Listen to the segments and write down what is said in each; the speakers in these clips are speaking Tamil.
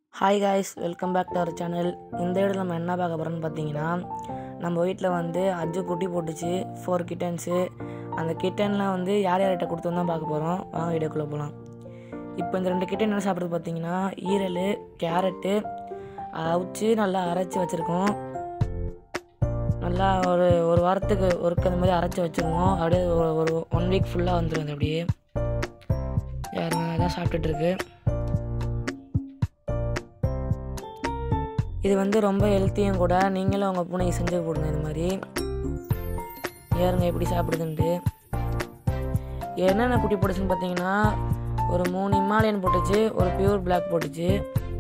hi guys welcome back to our channel இந்த வீடியோ நம்ம என்ன பார்க்க போகிறோம்னு பார்த்தீங்கன்னா நம்ம வீட்டில் வந்து அஞ்சு குட்டி போட்டுச்சு ஃபோர் கிட்டன்ஸு அந்த கிட்டன்லாம் வந்து யார் யார்கிட்ட கொடுத்தோம் தான் பார்க்க போகிறோம் வாங்க வீடியோக்குள்ளே போகலாம் இப்போ இந்த ரெண்டு கிட்டன் என்ன சாப்பிட்றது பார்த்தீங்கன்னா ஈரல் கேரட்டு அவிச்சு நல்லா அரைச்சி வச்சுருக்கோம் நல்லா ஒரு ஒரு வாரத்துக்கு ஒருக்கு அந்த மாதிரி அரைச்சி வச்சுருவோம் அப்படியே ஒரு ஒரு ஒன் வீக் ஃபுல்லாக வந்துடும் அது அப்படியே யாருங்க அதான் சாப்பிட்டுட்டு இருக்கு இது வந்து ரொம்ப ஹெல்த்தியும் கூட நீங்களும் உங்கள் பூனைக்கு செஞ்சு போடுங்க இது மாதிரி ஏறுங்க எப்படி சாப்பிடுதுன்ட்டு என்னென்ன குட்டி போட்டுச்சுன்னு பார்த்தீங்கன்னா ஒரு மூணு இமாலயன் போட்டுச்சு ஒரு பியூர் பிளாக் போட்டுச்சு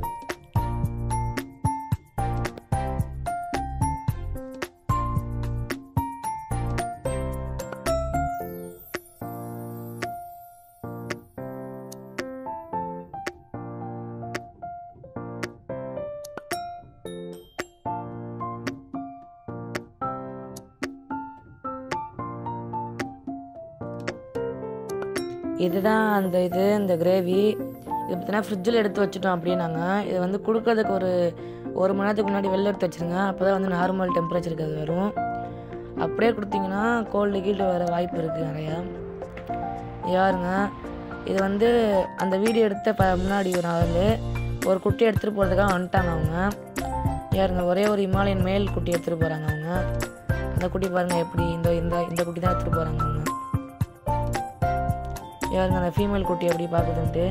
இதுதான் அந்த இது இந்த கிரேவி இது பார்த்தீங்கன்னா ஃப்ரிட்ஜில் எடுத்து வச்சுட்டோம் அப்படின்னாங்க இது வந்து கொடுக்கறதுக்கு ஒரு ஒரு மணி நேரத்துக்கு முன்னாடி வெளில எடுத்து வச்சுருங்க அப்போ தான் வந்து நார்மல் டெம்பரேச்சருக்கு அது வரும் அப்படியே கொடுத்தீங்கன்னா கோல்டு கீல்டு வர வாய்ப்பு இருக்குது நிறையா யாருங்க இது வந்து அந்த வீடியோ எடுத்த ப முன்னாடி ஒரு நாள் ஒரு குட்டி எடுத்துகிட்டு போகிறதுக்காக வந்துட்டாங்க அவங்க யாருங்க ஒரே ஒரு இமாலயன் மேல் குட்டி எடுத்துகிட்டு போகிறாங்க அவங்க அந்த குட்டி பாருங்கள் எப்படி இந்த இந்த இந்த குட்டி தான் எடுத்துகிட்டு போகிறாங்க அவங்க யாருங்க அந்த ஃபீமேல் குட்டி எப்படி பார்க்குதுன்ட்டு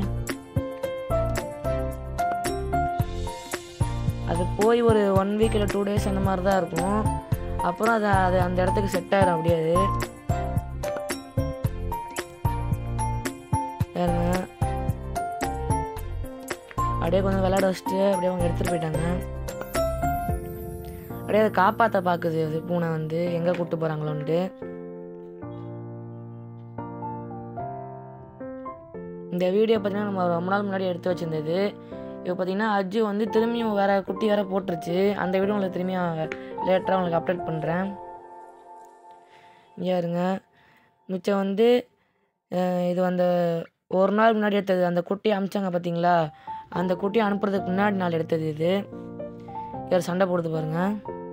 அது போய் ஒரு ஒன் வீக் இல்லை டூ டேஸ் அந்த மாதிரி தான் இருக்கும் அப்புறம் அது அது அந்த இடத்துக்கு செட் ஆயிடும் அப்படியே அது யாருங்க அப்படியே கொஞ்சம் விளையாட வச்சுட்டு அப்படியே அவங்க எடுத்துகிட்டு போயிட்டாங்க அப்படியே அதை காப்பாற்ற பார்க்குது அது பூனை வந்து எங்கே கூப்பிட்டு போகிறாங்களோன்ட்டு இந்த வீடியோ பார்த்தீங்கன்னா நம்ம ரொம்ப நாள் முன்னாடி எடுத்து வச்சிருந்தது இப்போ பார்த்தீங்கன்னா அஜு வந்து திரும்பியும் வேறு குட்டி வேறு போட்டுருச்சு அந்த வீடியோ உங்களுக்கு திரும்பியும் லேட்டராக உங்களுக்கு அப்டேட் பண்ணுறேன் இங்கே இருங்க மிச்சம் வந்து அஹ், இது அந்த ஒரு நாள் முன்னாடி எடுத்தது அந்த குட்டி அமிச்சாங்க பார்த்தீங்களா அந்த குட்டி அனுப்புறதுக்கு முன்னாடி நாள் எடுத்தது இது யார் சண்டை போடுது பாருங்க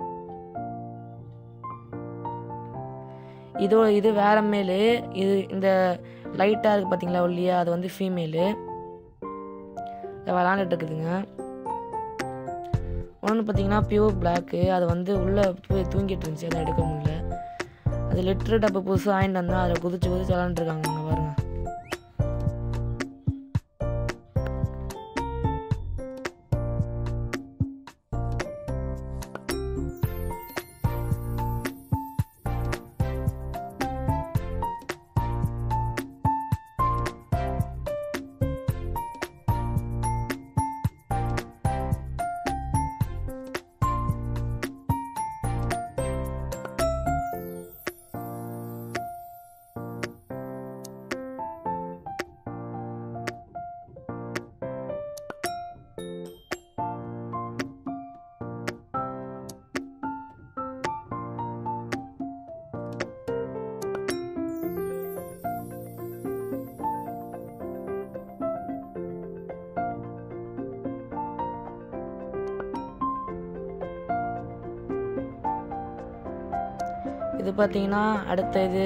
இதோ இது வேற மேலு இது இந்த லைட்டாக இருக்குது பார்த்தீங்களா ஒல்லியா அது வந்து ஃபீமேலு விளாண்டுட்டு இருக்குதுங்க ஒன்று பார்த்தீங்கன்னா பியூர் பிளாக்கு அது வந்து உள்ளே போய் தூங்கிட்டு இருந்துச்சு அதை எடுக்க முடியல அது லிட்ரு டப்பு புதுசாக வாங்கிட்டு வந்தால் அதில் குதிச்சு குதிச்சு விளாண்டுருக்காங்க அங்கே பாருங்க இது பார்த்தீங்கன்னா அடுத்த இது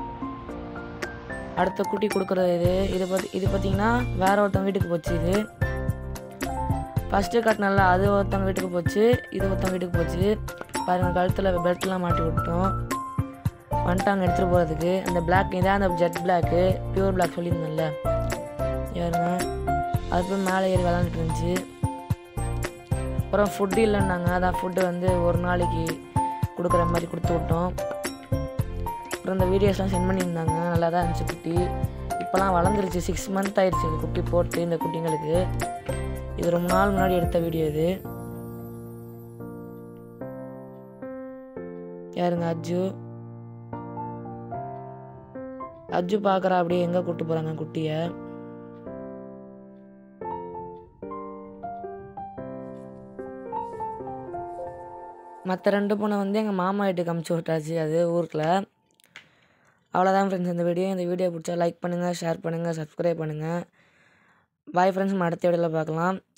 அடுத்த குட்டி கொடுக்குறது இது இது பார்த்தி இது பார்த்தீங்கன்னா வேற ஒருத்தவங்க வீட்டுக்கு போச்சு இது ஃபஸ்ட்டு காட்டினால அது ஒருத்தவங்க வீட்டுக்கு போச்சு இது ஒருத்தவங்க வீட்டுக்கு போச்சு பாருங்கள் கழுத்தில் பெல்ட்லாம் மாட்டி விட்டோம் வந்துட்டாங்க எடுத்துகிட்டு போகிறதுக்கு அந்த பிளாக் இதான் அந்த ஜெட் பிளாக்கு பியூர் பிளாக் சொல்லியிருந்தேன்ல யாருங்க அது போய் மேலே ஏறி விளாண்டுட்டு இருந்துச்சு அப்புறம் ஃபுட்டு இல்லைன்னாங்க அதான் ஃபுட்டு வந்து ஒரு நாளைக்கு கொடுக்குற மாதிரி கொடுத்து விட்டோம் அப்புறம் இந்த வீடியோஸ்லாம் சென்ட் பண்ணியிருந்தாங்க நல்லா தான் இருந்துச்சு குட்டி இப்போலாம் வளர்ந்துருச்சு சிக்ஸ் மந்த் ஆயிடுச்சு இந்த குட்டி போட்டு இந்த குட்டிங்களுக்கு இது ரொம்ப நாள் முன்னாடி எடுத்த வீடியோ இது யாருங்க அஜு அஜு பார்க்குறா அப்படியே எங்கே கூப்பிட்டு போகிறாங்க குட்டியை மற்ற ரெண்டு பூனை வந்து எங்கள் மாமா வீட்டுக்கு அமுச்சு விட்டாச்சு அது ஊருக்குள்ள அவ்வளோதான் ஃப்ரெண்ட்ஸ் இந்த வீடியோ இந்த வீடியோ பிடிச்சா லைக் பண்ணுங்கள் ஷேர் பண்ணுங்கள் சப்ஸ்கிரைப் பண்ணுங்கள் பாய் ஃப்ரெண்ட்ஸ் நம்ம அடுத்த வீடியோவில் பார்க்கலாம்